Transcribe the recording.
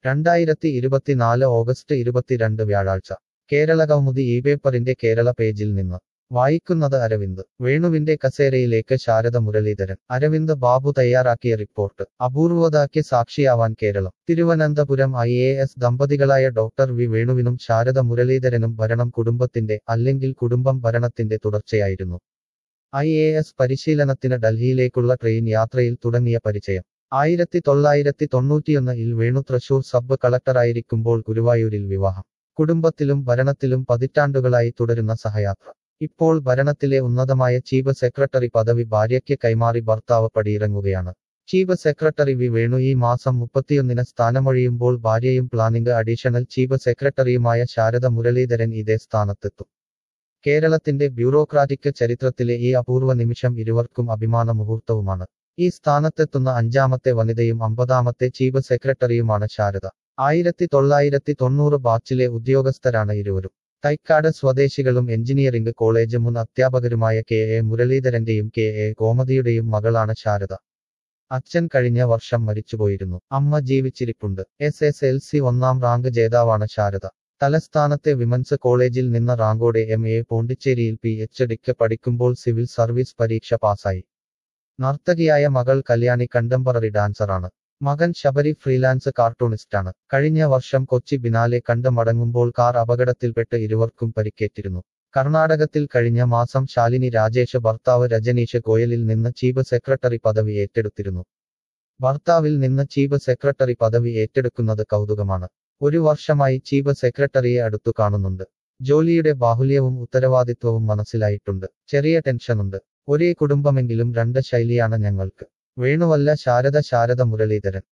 രണ്ടായിരത്തി ഇരുപത്തിനാല് ഓഗസ്റ്റ് ഇരുപത്തിരണ്ട് വ്യാഴാഴ്ച കേരള കൗമുദി ഈ പേപ്പറിന്റെ കേരള പേജിൽ നിന്ന് വായിക്കുന്നത് അരവിന്ദ് വേണുവിന്റെ കസേരയിലേക്ക് ശാരദ മുരളീധരൻ അരവിന്ദ് ബാബു തയ്യാറാക്കിയ റിപ്പോർട്ട് അപൂർവതയ്ക്ക് സാക്ഷിയാവാൻ Keralam Thiruvananthapuram I A S ദമ്പതികളായ ഡോക്ടർ വി വേണുവിനും ശാരദ മുരളീധരനും ഭരണം കുടുംബത്തിന്റെ അല്ലെങ്കിൽ കുടുംബം ഭരണത്തിന്റെ തുടർച്ചയായിരുന്നു ഐ എ എസ് പരിശീലനത്തിന് ഡൽഹിയിലേക്കുള്ള ട്രെയിൻ യാത്രയിൽ തുടങ്ങിയ പരിചയം ആയിരത്തി തൊള്ളായിരത്തി തൊണ്ണൂറ്റിയൊന്നിൽ വേണു തൃശൂർ സബ് കളക്ടറായിരിക്കുമ്പോൾ ഗുരുവായൂരിൽ വിവാഹം കുടുംബത്തിലും ഭരണത്തിലും പതിറ്റാണ്ടുകളായി തുടരുന്ന സഹയാത്ര ഇപ്പോൾ ഭരണത്തിലെ ഉന്നതമായ ചീഫ് സെക്രട്ടറി പദവി ഭാര്യയ്ക്ക് കൈമാറി ഭർത്താവ് പടിയിറങ്ങുകയാണ് ചീഫ് സെക്രട്ടറി വി വേണു ഈ മാസം മുപ്പത്തിയൊന്നിന് സ്ഥാനമൊഴിയുമ്പോൾ ഭാര്യയും പ്ലാനിംഗ് അഡീഷണൽ ചീഫ് സെക്രട്ടറിയുമായ ശാരദ മുരളീധരൻ ഇതേ സ്ഥാനത്തെത്തും കേരളത്തിന്റെ ബ്യൂറോക്രാറ്റിക് ചരിത്രത്തിലെ ഈ അപൂർവ നിമിഷം ഇരുവർക്കും അഭിമാന മുഹൂർത്തവുമാണ് ഈ സ്ഥാനത്തെത്തുന്ന അഞ്ചാമത്തെ വനിതയും അമ്പതാമത്തെ ചീഫ് സെക്രട്ടറിയുമാണ് ശാരദ ആയിരത്തി തൊള്ളായിരത്തി തൊണ്ണൂറ് ബാച്ചിലെ ഉദ്യോഗസ്ഥരാണ് ഇരുവരും തൈക്കാട് സ്വദേശികളും എഞ്ചിനീയറിംഗ് കോളേജ് മുൻ അധ്യാപകരുമായ കെ എ മുരളീധരന്റെയും കെ എ ഗോമതിയുടെയും മകളാണ് ശാരദ അച്ഛൻ കഴിഞ്ഞ വർഷം മരിച്ചുപോയിരുന്നു അമ്മ ജീവിച്ചിരിപ്പുണ്ട് എസ് എസ് എൽ സി ഒന്നാം റാങ്ക് ജേതാവാണ് ശാരദ തലസ്ഥാനത്തെ വിമൻസ് കോളേജിൽ നിന്ന് റാങ്കോടെ എം എ പോണ്ടിച്ചേരിയിൽ പി എച്ച് ഡിക്ക് പഠിക്കുമ്പോൾ സിവിൽ സർവീസ് പരീക്ഷ പാസായി നർത്തകിയായ മകൾ കല്യാണി കണ്ടംപററി ഡാൻസറാണ് മകൻ ശബരി ഫ്രീലാൻസ് കാർട്ടൂണിസ്റ്റാണ് കഴിഞ്ഞ വർഷം കൊച്ചി ബിനാലെ കണ്ട് മടങ്ങുമ്പോൾ കാർ അപകടത്തിൽപ്പെട്ട് ഇരുവർക്കും പരിക്കേറ്റിരുന്നു കർണാടകത്തിൽ കഴിഞ്ഞ മാസം ശാലിനി രാജേഷ് ഭർത്താവ് രജനീഷ് ഗോയലിൽ നിന്ന് ചീഫ് സെക്രട്ടറി പദവി ഏറ്റെടുത്തിരുന്നു ഭർത്താവിൽ നിന്ന് ചീഫ് സെക്രട്ടറി പദവി ഏറ്റെടുക്കുന്നത് കൗതുകമാണ് ഒരു വർഷമായി ചീഫ് സെക്രട്ടറിയെ അടുത്തു കാണുന്നുണ്ട് ജോലിയുടെ ബാഹുല്യവും ഉത്തരവാദിത്വവും മനസ്സിലായിട്ടുണ്ട് ചെറിയ ടെൻഷനുണ്ട് ഒരേ കുടുംബമെങ്കിലും രണ്ട് ശൈലിയാണ് ഞങ്ങൾക്ക് വേണുവല്ല ശാരദ ശാരദ മുരളീധരൻ